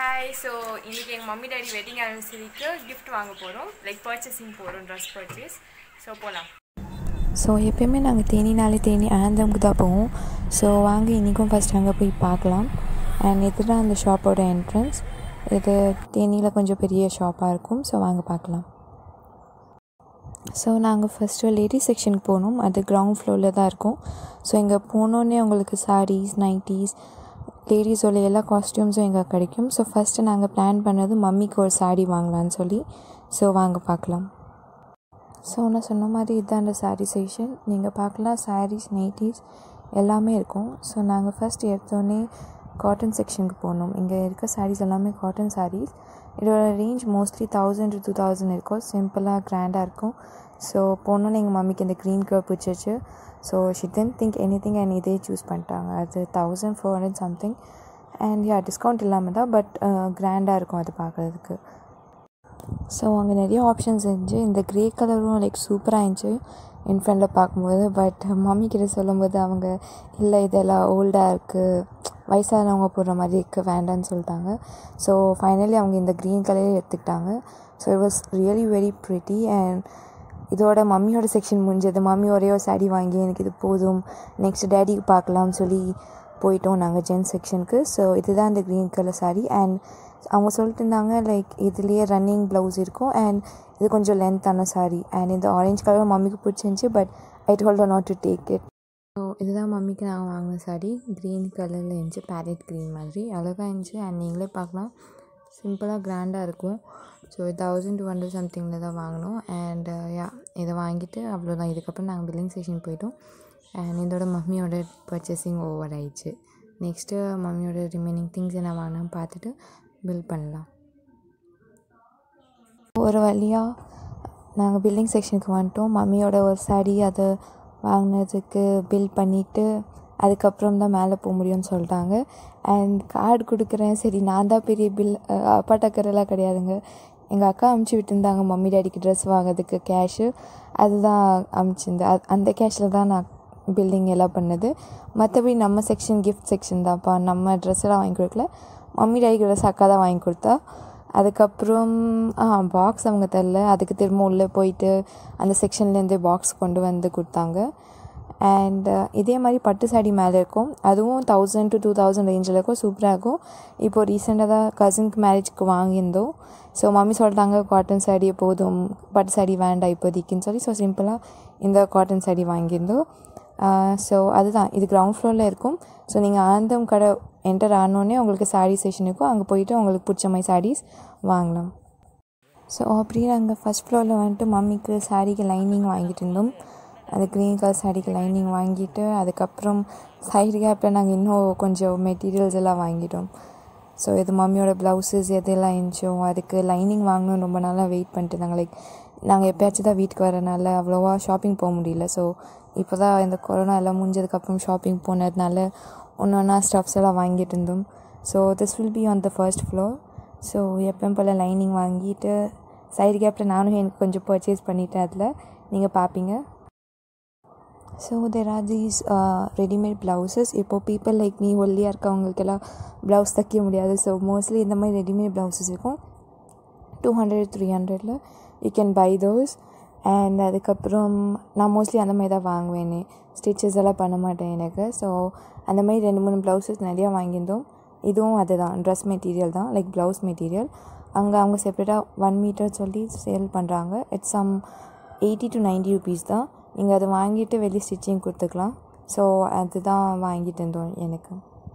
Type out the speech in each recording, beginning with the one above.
Hi so இன்றைக்கி எங்கள் mummy daddy wedding ஆனிவர்சரிக்கு gift வாங்க போகிறோம் லைக் பர்ச்சேசிங் போகிறோம் ட்ரெஸ் பர்ச்சேஸ் ஸோ போகலாம் ஸோ எப்பயுமே நாங்கள் தேனினாலே தேனி ஆந்தம்க்கு தான் போவோம் ஸோ வாங்க இன்றைக்கும் ஃபஸ்ட் அங்கே போய் பார்க்கலாம் அண்ட் இதுதான் அந்த ஷாப்போட என்ட்ரன்ஸ் இது தேனியில் கொஞ்சம் பெரிய ஷாப்பாக இருக்கும் ஸோ வாங்க பார்க்கலாம் ஸோ நாங்கள் ஃபஸ்ட்டு லேடிஸ் செக்ஷனுக்கு போனோம் அது கிரவுண்ட் ஃப்ளோரில் தான் இருக்கும் ஸோ இங்கே போனோன்னே உங்களுக்கு சாரீஸ் நைட்டிஸ் லேடிஸோட எல்லா காஸ்டியூம்ஸும் எங்கே கிடைக்கும் ஸோ ஃபஸ்ட்டு நாங்கள் பிளான் பண்ணது மம்மிக்கு ஒரு சாரீ வாங்கலான்னு சொல்லி ஸோ வாங்க பார்க்கலாம் ஸோ நான் சொன்ன மாதிரி இதுதான் அந்த சாரீ செக்ஷன் நீங்கள் பார்க்கலாம் சாரீஸ் நைட்டிஸ் எல்லாமே இருக்கும் ஸோ நாங்கள் ஃபஸ்ட் எடுத்தோடனே காட்டன் செக்ஷனுக்கு போனோம் இங்கே இருக்க சாரீஸ் எல்லாமே காட்டன் சாரீஸ் இதோட range mostly thousand to two thousand இருக்கும் சிம்பிளாக கிராண்டாக இருக்கும் ஸோ போனோன்னே எங்கள் மம்மிக்கு இந்த க்ரீன் கலர் பிடிச்சிச்சு so she tend think anything and இதே சூஸ் பண்ணிட்டாங்க அது thousand four hundred something and yeah discount இல்லாமல் தான் பட் கிராண்டாக இருக்கும் அது பார்க்குறதுக்கு ஸோ அங்கே நிறைய ஆப்ஷன்ஸ் இருந்துச்சு இந்த க்ரே கலரும் லைக் சூப்பராக இருந்துச்சு என் ஃப்ரெண்டில் பார்க்கும்போது பட் மம்மி கிட்ட சொல்லும்போது அவங்க இல்லை இதெல்லாம் ஓல்டாக இருக்குது வயசானவங்க போடுற மாதிரி இருக்குது வேண்டான்னு சொல்லிட்டாங்க ஸோ ஃபைனலி அவங்க இந்த க்ரீன் கலரே எடுத்துக்கிட்டாங்க so it was really very pretty and இதோட மம்மியோட செக்ஷன் முடிஞ்சது மம்மி ஒரே ஒரு சாரீ வாங்கி எனக்கு இது போதும் நெக்ஸ்ட் டேடிக்கு பார்க்கலாம்னு சொல்லி போயிட்டோம் நாங்கள் ஜென்ஸ் செக்ஷனுக்கு ஸோ இதுதான் இந்த க்ரீன் கலர் சாரீ அண்ட் அவங்க சொல்லிட்டு இருந்தாங்க லைக் இதுலேயே ரன்னிங் ப்ளவுஸ் இருக்கும் அண்ட் இது கொஞ்சம் லென்த்தான சாரீ அண்ட் இந்த ஆரஞ்ச் கலர் மம்மிக்கு பிடிச்சிருந்துச்சி but I told not to take it so இதுதான் மம்மிக்கு நாங்கள் வாங்கின சாரீ க்ரீன் கலரில் இருந்துச்சு பேரட் க்ரீன் மாதிரி அழகாக இருந்துச்சு அண்ட் நீங்களே பார்க்கலாம் சிம்பிளாக கிராண்டாக இருக்கும் ஸோ தௌசண்ட் டூ ஹண்ட்ரட் சம்திங்கில் தான் வாங்கினோம் அண்ட் யா இதை வாங்கிட்டு அவ்வளோதான் இதுக்கப்புறம் நாங்கள் பில்லிங் செக்ஷன் போயிட்டோம் அண்ட் இதோட மம்மியோட பர்ச்சேசிங் ஓவர் ஆயிடுச்சு நெக்ஸ்ட்டு மம்மியோட ரிமைனிங் திங்ஸ் என்ன வாங்கினோம் பார்த்துட்டு பில் பண்ணலாம் ஒரு வழியாக நாங்கள் பில்லிங் செக்ஷனுக்கு வந்துட்டோம் மம்மியோட ஒரு சாரீ அதை வாங்கினதுக்கு பில் பண்ணிவிட்டு அதுக்கப்புறம் தான் மேலே போக முடியும்னு சொல்லிட்டாங்க அண்ட் கார்டு கொடுக்குறேன் சரி நான் தான் பெரிய பில் அப்பா டக்கரெல்லாம் கிடையாதுங்க எங்கள் அக்கா அமுச்சு விட்டுருந்தாங்க மம்மி டேடிக்கு ட்ரெஸ் வாங்குறதுக்கு கேஷு அதுதான் அமுச்சிருந்தேன் அது அந்த கேஷில் தான் நான் பில்லிங் எல்லாம் பண்ணது மற்றபடி நம்ம செக்ஷன் கிஃப்ட் செக்ஷன் தான்ப்பா நம்ம ட்ரெஸ் எல்லாம் வாங்கி கொடுக்கல மம்மி டேடிக்கு ட்ரெஸ் அக்கா தான் வாங்கி கொடுத்தா அதுக்கப்புறம் ஆ பாக்ஸ் அவங்க தரல அதுக்கு திரும்ப உள்ளே போயிட்டு அந்த செக்ஷன்லேருந்து பாக்ஸ் கொண்டு வந்து கொடுத்தாங்க அண்ட் இதே மாதிரி பட்டு சாடி மேலே இருக்கும் அதுவும் தௌசண்ட் டு டூ தௌசண்ட் ரேஞ்சில் இருக்கும் சூப்பராக இருக்கும் இப்போது ரீசெண்டாக தான் கசின்க்கு மேரேஜ்க்கு வாங்கியிருந்தோம் ஸோ மம்மி சொல்லிட்டாங்க காட்டன் சாரீ போதும் பட்டு சாரீ வேண்டாம் இப்போதைக்குன்னு சொல்லி ஸோ சிம்பிளாக இந்த காட்டன் சாரீ வாங்கியிருந்தோம் ஸோ அதுதான் இது கிரவுண்ட் ஃப்ளோரில் இருக்கும் ஸோ நீங்கள் ஆனந்தம் கடை என்டர் ஆனோடனே உங்களுக்கு சாரீ செஷன் இருக்கும் அங்கே போயிட்டு உங்களுக்கு பிடிச்ச மாதிரி சாரீஸ் வாங்கலாம் ஸோ அப்படியே நாங்கள் ஃபஸ்ட் ஃப்ளோரில் வந்துட்டு மம்மிக்கு சாரீக்கு லைனிங் வாங்கிட்டு இருந்தோம் அது க்ரீன் கலர் சாரீக்கு லைனிங் வாங்கிட்டு அதுக்கப்புறம் சைடு கேப்பில் நாங்கள் இன்னும் கொஞ்சம் மெட்டீரியல்ஸ் எல்லாம் வாங்கிட்டோம் ஸோ இது மம்மியோட ப்ளவுஸஸ் எதெல்லாம் இருந்துச்சோ அதுக்கு லைனிங் வாங்கணும் ரொம்ப நாளாக வெயிட் பண்ணிட்டு இருந்தாங்க லைக் நாங்கள் எப்போயாச்சும் தான் வீட்டுக்கு வரனால அவ்வளோவா ஷாப்பிங் போக முடியல ஸோ இப்போ தான் இந்த கொரோனா எல்லாம் முடிஞ்சதுக்கப்புறம் ஷாப்பிங் போனதுனால ஒன்று ஒன்றா ஸ்டஃப்ஸ் எல்லாம் வாங்கிட்டு இருந்தோம் so this will be on the first floor so எப்பவும் போல் லைனிங் வாங்கிட்டு சைடு கேப்பில் நானும் எனக்கு கொஞ்சம் பர்ச்சேஸ் பண்ணிட்டேன் அதில் நீங்கள் பார்ப்பீங்க so there are these readymade blouses இப்போது பீப்புள் லைக் மீ ஒல்லியாக இருக்கவங்களுக்கெல்லாம் ப்ளவுஸ் தைக்க முடியாது ஸோ மோஸ்ட்லி இந்த மாதிரி ரெடிமேட் ப்ளவுசஸ் இருக்கும் டூ ஹண்ட்ரட் த்ரீ ஹண்ட்ரடில் you can buy those and அதுக்கப்புறம் நான் மோஸ்ட்லி அந்த மாதிரி தான் வாங்குவேனே ஸ்டிச்சஸ் எல்லாம் பண்ண மாட்டேன் எனக்கு ஸோ அந்த மாதிரி ரெண்டு மூணு ப்ளவுசஸ் நிறையா வாங்கியிருந்தோம் இதுவும் அதுதான் ட்ரெஸ் மெட்டீரியல் தான் லைக் ப்ளவுஸ் மெட்டீரியல் அங்கே அவங்க செப்பரேட்டாக ஒன் மீட்டர் சொல்லி சேல் பண்ணுறாங்க it's some eighty to ninety rupees தான் நீங்கள் அதை வாங்கிட்டு வெளியே ஸ்டிச்சிங் கொடுத்துக்கலாம் ஸோ அதுதான் வாங்கிட்டு இருந்தோம் எனக்கு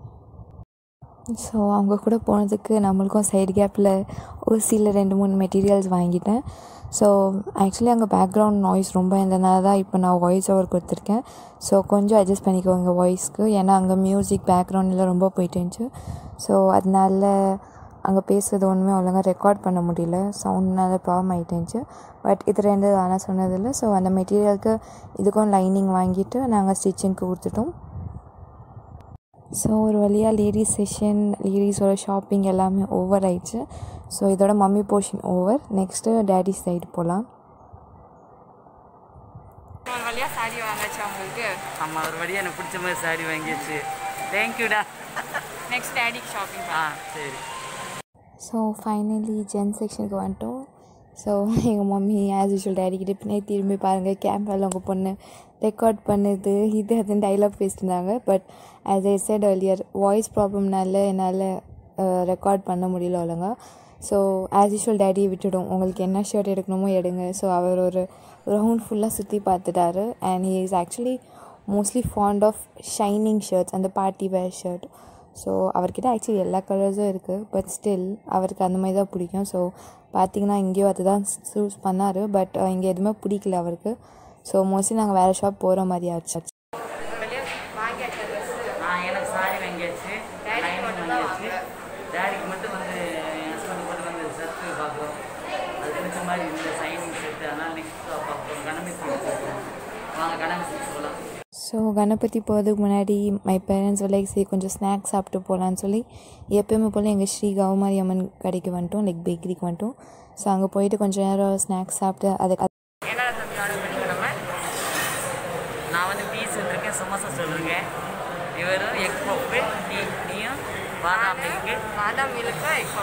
ஸோ அவங்க கூட போனதுக்கு நம்மளுக்கும் சைடு கேப்பில் ஒரு சில ரெண்டு மூணு மெட்டீரியல்ஸ் வாங்கிட்டேன் ஸோ ஆக்சுவலி அங்கே பேக்ரவுண்ட் நாய்ஸ் ரொம்ப இருந்தனால தான் இப்போ நான் வாய்ஸ் ஓவர் கொடுத்துருக்கேன் ஸோ கொஞ்சம் அட்ஜஸ்ட் பண்ணிக்கோங்க வாய்ஸ்க்கு ஏன்னா அங்கே மியூசிக் பேக்ரவுண்டில் ரொம்ப போயிட்டு இருந்துச்சு ஸோ அதனால அங்கே பேசுறது ஒன்றுமே ஒழுங்காக ரெக்கார்ட் பண்ண முடியல சவுண்ட்னால ப்ராப்ளம் ஆகிட்டு இருந்துச்சு பட் இது ரெண்டு ஆனால் சொன்னதில்லை ஸோ அந்த மெட்டீரியலுக்கு இதுக்கும் லைனிங் வாங்கிட்டு நாங்கள் ஸ்டிச்சிங்க்கு கொடுத்துட்டோம் ஸோ ஒரு வழியாக லேடிஸ் செஷன் லேடிஸோட ஷாப்பிங் எல்லாமே ஓவர் ஆயிடுச்சு ஸோ இதோட mummy portion over next daddy side போகலாம் ஒரு வழியாக சாரி வாங்காச்சா உங்களுக்கு ஆமாம் ஒரு வழியாக எனக்கு பிடிச்ச மாதிரி சாரி வாங்கியாச்சு தேங்க்யூடா நெக்ஸ்ட் டேடிக்கு ஷாப்பிங் ஆ சரி ஸோ ஃபைனலி ஜென் செக்ஷனுக்கு வந்துட்டோம் ஸோ எங்கள் மம்மி ஆஸ் யூஷுவல் டேடி கிட்ட பின்னாடி திரும்பி பாருங்கள் கேமராவில் உங்கள் பொண்ணு ரெக்கார்ட் பண்ணுது இது அதுன்னு டைலாக் பேசியிருந்தாங்க but as I said earlier voice ப்ராப்ளம்னால என்னால் ரெக்கார்ட் பண்ண முடியல ஒழுங்கா ஸோ ஆஸ் யூஷுவல் டேடியை விட்டுடும் உங்களுக்கு என்ன ஷர்ட் எடுக்கணுமோ எடுங்க ஸோ அவர் ஒரு ரவுண்ட் ஃபுல்லாக சுற்றி பார்த்துட்டாரு and he is actually mostly fond of shining shirts அந்த பார்ட்டி வேர் ஷர்ட் ஸோ அவர்கிட்ட ஆக்சுவலி எல்லா கலர்ஸும் இருக்குது பட் ஸ்டில் அவருக்கு அந்த மாதிரி தான் பிடிக்கும் ஸோ பார்த்தீங்கன்னா இங்கேயும் அதுதான் சூஸ் பண்ணார் பட் இங்கே எதுவுமே பிடிக்கல அவருக்கு ஸோ மோஸ்ட்லி நாங்கள் வேறு ஷாப் போகிற மாதிரி ஆச்சு வெளியே வாங்கியாச்சு ட்ரெஸ் நான் எனக்கு சாரி வாங்கியாச்சு Daddy லைனிங் மட்டும் தான் வாங்கியாச்சு டேடிக்கு மட்டும் வந்து என் ஹஸ்பண்ட் மட்டும் வந்து ஷர்ட்டு பார்க்குறோம் அது பிடிச்ச மாதிரி இந்த சைனிங் ஷர்ட்டு அதனால் நெக்ஸ்ட் பார்க்குறோம் கணபதி போகிறோம் வாங்க கணபதி போகலாம் ஸோ கணபதி போகிறதுக்கு முன்னாடி மை பேரண்ட்ஸ் லைக் சரி கொஞ்சம் ஸ்நாக்ஸ் சாப்பிட்டு போகலான்னு சொல்லி எப்பயுமே போல் எங்கள் ஸ்ரீ கௌமாரி அம்மன் கடைக்கு வந்துட்டோம் லைக் பேக்கரிக்கு வந்துட்டோம் ஸோ அங்கே போயிட்டு கொஞ்சம் நேரம் ஸ்நாக்ஸ் சாப்பிட்டு அதுக்கு என்னடா தம்பி ஆர்டர் பண்ணிக்கோ நம்ம நான் வந்து டீ சொல்லிருக்கேன் சமோசா சொல்லிருக்கேன் இவரும் எக் பப்பு டீ டீயும் badam milk badam milk egg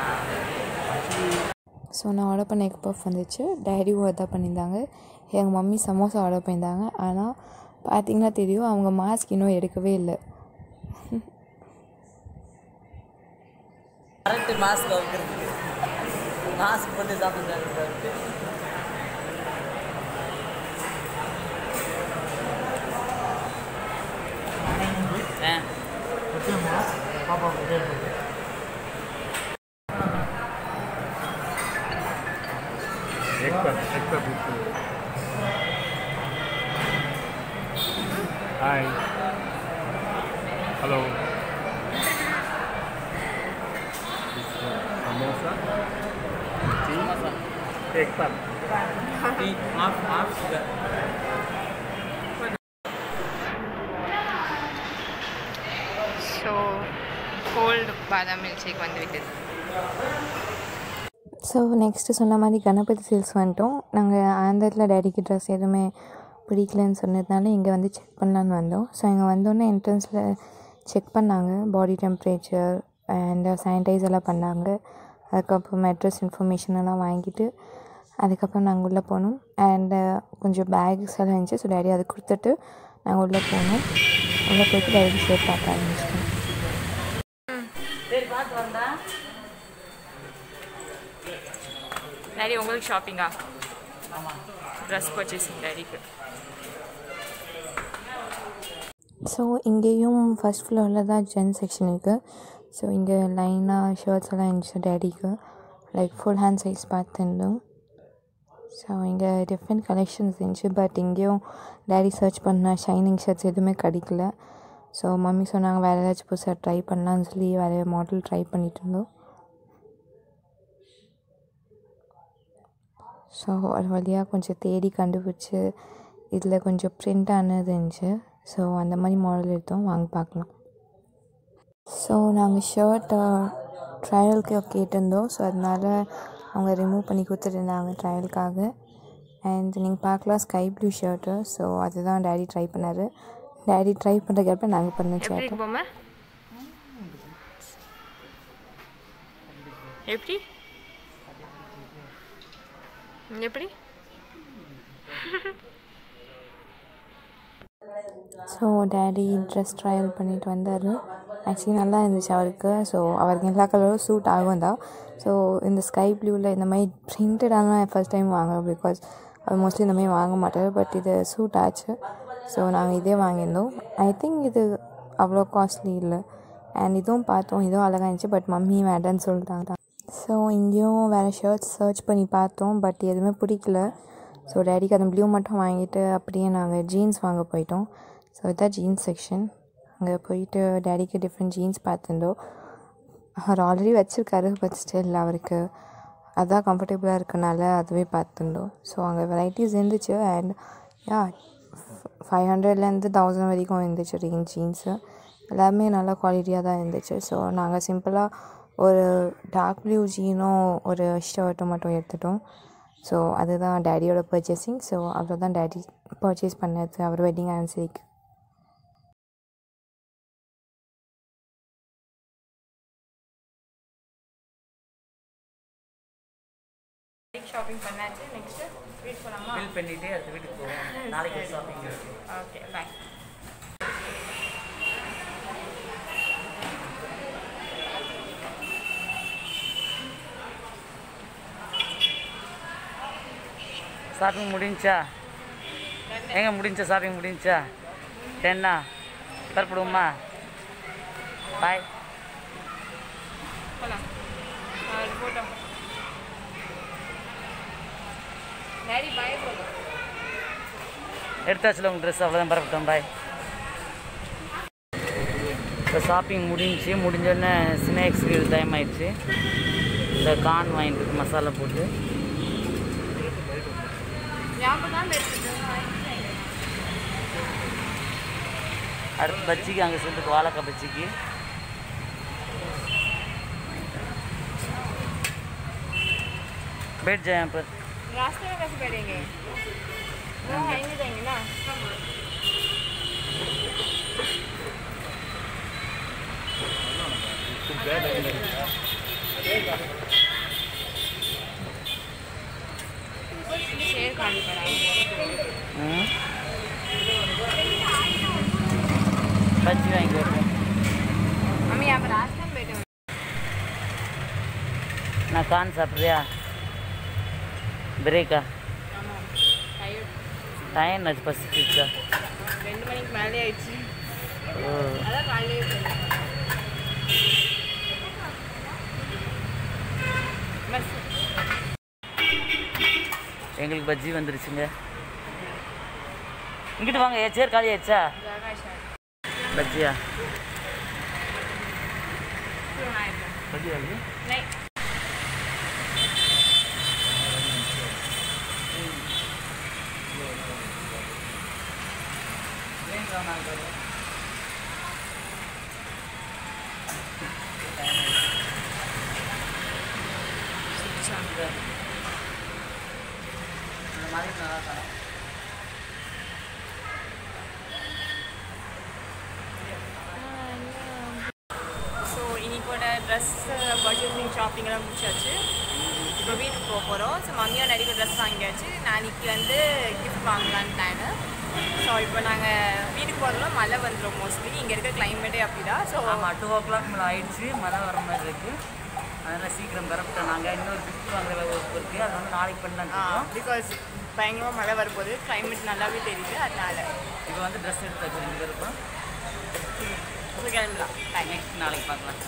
so நான் ஆர்டர் பண்ண எக் பஃப் வந்துச்சு டேடியும் ஆர்டர் பண்ணியிருந்தாங்க எங்கள் மம்மி சமோசா ஆர்டர் பண்ணியிருந்தாங்க ஆனால் பார்த்தீங்கன்னா தெரியும் அவங்க மாஸ்க் இன்னும் எடுக்கவே இல்லை கரெக்டு மாஸ்க் வைக்கிறதுக்கு மாஸ்க் போட்டு சாப்பிடுறாங்க ஆ Egg puff, egg puff is good. Hi. Hello. This is samosa, tea, egg puff. Tea half half sugar so cold badam milk shake வந்து விட்டது ஸோ நெக்ஸ்ட்டு சொன்ன மாதிரி கணபதி சேல்ஸ் வந்துட்டோம் நாங்கள் ஆந்திரத்தில் டேடிக்கு ட்ரெஸ் எதுவுமே பிடிக்கலன்னு சொன்னதுனால இங்கே வந்து செக் பண்ணலான்னு வந்தோம் ஸோ இங்கே வந்தோடனே என்ட்ரன்ஸில் செக் பண்ணாங்க பாடி டெம்பரேச்சர் அண்ட் சானிடைஸ் எல்லாம் பண்ணாங்க அதுக்கப்புறம் அட்ரஸ் இன்ஃபர்மேஷன் எல்லாம் வாங்கிட்டு அதுக்கப்புறம் நாங்கள் உள்ளே போனோம் அண்டு கொஞ்சம் பேக்ஸ் எல்லாம் இருந்துச்சு ஸோ டேடி அது கொடுத்துட்டு நாங்கள் உள்ளே போனோம் உள்ளே போயிட்டு டேடி ஷேப் பார்க்க ஆரம்பிச்சிட்டோம் சரி பார்த்து வந்தா டேடி உங்களுக்கு ஷாப்பிங்கா ட்ரெஸ் பர்ச்சேசிங் டேடிக்கு ஸோ இங்கேயும் ஃபஸ்ட் ஃப்ளோரில் தான் ஜென் செக்ஷன் இருக்குது ஸோ இங்கே லைனாக ஷர்ட்ஸ் எல்லாம் இருந்துச்சு டேடிக்கு லைக் ஃபுல் ஹேண்ட் சைஸ் பார்த்துருந்தோம் ஸோ இங்கே டிஃப்ரெண்ட் கலெக்ஷன்ஸ் இருந்துச்சு பட் இங்கேயும் டேடி சர்ச் பண்ண ஷைனிங் ஷர்ட்ஸ் எதுவுமே கிடைக்கல ஸோ மம்மி சொன்னாங்க வேறு ஏதாச்சும் புதுசாக ட்ரை பண்ணலான்னு சொல்லி வேறு மாடல் ட்ரை பண்ணிட்டு இருந்தோம் ஸோ ஒரு வழியாக கொஞ்சம் தேடி கண்டுபிடிச்சி இதில் கொஞ்சம் பிரிண்ட் ஆனது இருந்துச்சு ஸோ அந்த மாதிரி மாடல் எடுத்தோம் வாங்க பார்க்கலாம் ஸோ நாங்கள் ஷர்ட்டை ட்ரையலுக்கு கேட்டிருந்தோம் ஸோ அதனால் அவங்க ரிமூவ் பண்ணி கொடுத்துருந்தாங்க ட்ரையலுக்காக அண்ட் நீங்கள் பார்க்கலாம் ஸ்கை ப்ளூ ஷர்ட்டு ஸோ அதுதான் டேடி ட்ரை பண்ணார் டேடி ட்ரை பண்ணுறதுக்கப்புறம் நாங்கள் பண்ண எப்படி ஷர்ட்டு இருக்கு பொம்மை எப்படி எப்படி ஸோ டேடி ட்ரெஸ் ட்ரையல் பண்ணிட்டு வந்தார் ஆக்சுவலி நல்லா இருந்துச்சு அவருக்கு ஸோ அவருக்கு எல்லா கலரும் சூட் ஆகும் தான் ஸோ இந்த ஸ்கை ப்ளூவில் இந்த மாதிரி பிரிண்டடான ஃபர்ஸ்ட் டைம் வாங்குறோம் பிகாஸ் அவர் மோஸ்ட்லி இந்த மாதிரி வாங்க மாட்டார் பட் இது சூட் ஆச்சு ஸோ நாங்கள் இதே வாங்கியிருந்தோம் ஐ திங்க் இது அவ்வளோ காஸ்ட்லி இல்லை அண்ட் இதுவும் பார்த்தோம் இதுவும் அழகாக இருந்துச்சு பட் மம்மி வேண்டான்னு சொல்லிட்டாங்க ஸோ இங்கேயும் வேறு ஷர்ட்ஸ் சர்ச் பண்ணி பார்த்தோம் பட் எதுவுமே பிடிக்கல ஸோ டேடிக்கு அந்த ப்ளூ மட்டும் வாங்கிட்டு அப்படியே நாங்கள் ஜீன்ஸ் வாங்க போயிட்டோம் ஸோ இதான் ஜீன்ஸ் செக்ஷன் அங்கே போயிட்டு டேடிக்கு டிஃப்ரெண்ட் ஜீன்ஸ் பார்த்துருந்தோம் அவர் ஆல்ரெடி வச்சுருக்காரு பட் ஸ்டில் அவருக்கு அதான் கம்ஃபர்டபுளாக இருக்கனால அதுவே பார்த்துருந்தோம் ஸோ அங்கே வெரைட்டிஸ் இருந்துச்சு அண்ட் யா ஃபைவ் ஹண்ட்ரட்லேருந்து தௌசண்ட் வரைக்கும் இருந்துச்சு ரேஞ்ச் ஜீன்ஸு எல்லாமே நல்ல குவாலிட்டியாக தான் இருந்துச்சு ஸோ நாங்கள் சிம்பிளாக ஒரு டார்க் ப்ளூ ஜீனும் ஒரு ஷர்ட்டும் மட்டும் எடுத்துட்டோம் ஸோ அதுதான் டேடியோட பர்ச்சேசிங் ஸோ அவ்வளோதான் டேடி பர்ச்சேஸ் பண்ணது அவர் வெட்டிங் ஆனிவர்சரிக்கு ஷாப்பிங் பண்ணாச்சு நெக்ஸ்ட்டு வீட்டு போகலாமா பில் பண்ணிட்டு அடுத்த வீட்டுக்கு போவோம் நாளைக்கு ஷாப்பிங் இருக்கு ஓகே பாய் ஷாப்பிங் முடிஞ்சா எங்க முடிஞ்சா ஷாப்பிங் முடிஞ்சா டென்னா பரப்படுவோமா பாய் போகலாம் அது போட்டோம் டேடி பாய் போதும் எடுத்தாச்சுல உங்கள் ட்ரெஸ் அவ்வளோதான் பரப்பட்டோம் பாய் இப்போ ஷாப்பிங் முடிஞ்சு முடிஞ்சோடனே ஸ்நாக்ஸுக்கு டைம் ஆயிடுச்சு இந்த கார்ன் வாங்கிட்டு இருக்கு மசாலா போட்டு ஞாபகம் எடுத்துட்டு அடுத்து பஜ்ஜிக்கு அங்கே சொல்லிட்டு வாழைக்காய் பஜ்ஜிக்கு बैठ जाए यहाँ पर रास्ते में कैसे बैठेंगे वो आएंगे जाएंगे ना शेर खानी पड़ा हम्म। बज्जी वाएंगे बैठे हम यहाँ पर रास्ते में बैठे हुए நான் கான் சாப்பிட்றியா பிரேக்கா ஆமாம் டயர்ட் டைம் ஆச்சு பசிச்சிச்சா ரெண்டு மணிக்கு மேலே ஆயிடுச்சு ஓ அதான் காலையிலே சொன்னேன் பஸ் எங்களுக்கு பஜ்ஜி வந்துருச்சுங்க இங்கிட்டு வாங்க ஏ சேர் காலி ஆயிடுச்சா ஜகா ஷாட் பஜ்ஜியா क्यों आए थे பஜ்ஜி வாங்கி नहीं இந்த மாதிரி நல்லா தரோம் ஸோ இன்னைக்கோட ட்ரெஸ் பர்ச்சேசிங் ஷாப்பிங்லாம் முடிச்சாச்சு இப்போ வீட்டுக்கு போக போகிறோம் ஸோ மம்மியும் நிறைய ட்ரெஸ் வாங்கியாச்சு நாளைக்கு வந்து கிஃப்ட் வாங்கலான்னு பிளானு ஸோ இப்போ நாங்கள் வீட்டுக்கு போகிறதுல மழை வந்துடும் மோஸ்ட்லி இங்கே இருக்க கிளைமேட்டே அப்படி தான் ஸோ ஆமாம் டூ ஓ கிளாக் மேலே ஆயிடுச்சு மழை வர மாதிரி இருக்கு அதனால் சீக்கிரம் பரப்பிட்டோம் நாங்கள் இன்னொரு கிஃப்ட் வாங்குற ஒர்க் இருக்குது அதை வந்து நாளைக்கு பண்ணலாம் பிகாஸ் பயங்கரமாக மழை வரப்போகுது கிளைமேட் நல்லாவே தெரியுது அதனால இப்போ வந்து ட்ரெஸ் எடுத்தாச்சு ரெண்டு பேருக்கும் ஸோ கிளம்பலாம் பாய் நெக்ஸ்ட் நாளைக்கு பார்க்கலாம்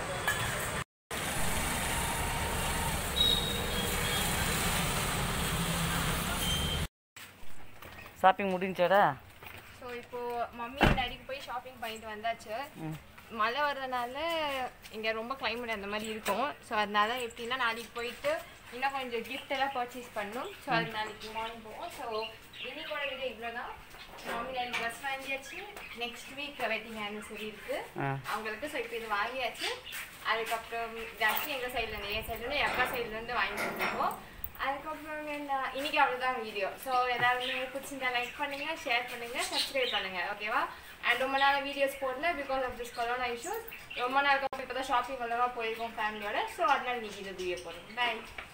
ஷாப்பிங் முடிஞ்சாடா ஸோ இப்போ மம்மி டேடிக்கு போய் ஷாப்பிங் பண்ணிட்டு வந்தாச்சு மழை வர்றதுனால இங்கே ரொம்ப கிளைமேட் அந்த மாதிரி இருக்கும் ஸோ அதனால எப்படின்னா நாளைக்கு போயிட்டு இன்னும் கொஞ்சம் gift எல்லாம் பர்ச்சேஸ் பண்ணணும் ஸோ அது நாளைக்கு மார்னிங் போவோம் ஸோ இன்னைக்கோட வீடியோ இவ்வளோ தான் மம்மி டேடி ட்ரெஸ் வாங்கியாச்சு நெக்ஸ்ட் வீக் வெட்டிங் ஆனிவர்சரி இருக்குது ஆ அவங்களுக்கு ஸோ இப்போ இது வாங்கியாச்சு அதுக்கப்புறம் ஜாஸ்தி எங்கள் சைட்லேருந்து என் சைட்லேருந்து என் அக்கா சைட்லேருந்து வாங்கி கொடுத்துருக்கோம் அதுக்கப்புறம் என்ன இன்னைக்கு அவ்வளோதான் வீடியோ ஸோ ஏதாவது பிடிச்சிருந்தா லைக் பண்ணுங்க ஷேர் பண்ணுங்க சப்ஸ்கிரைப் பண்ணுங்க ஓகேவா அண்ட் ரொம்ப நாள் வீடியோஸ் போடல because of this corona issues ரொம்ப நாளுக்கு அப்புறம் இப்போ தான் ஷாப்பிங் ஒழுங்காக போயிருக்கோம் ஃபேமிலியோட ஸோ அதனால இன்னைக்கு இது வீடியோ போடுறோம் பாய்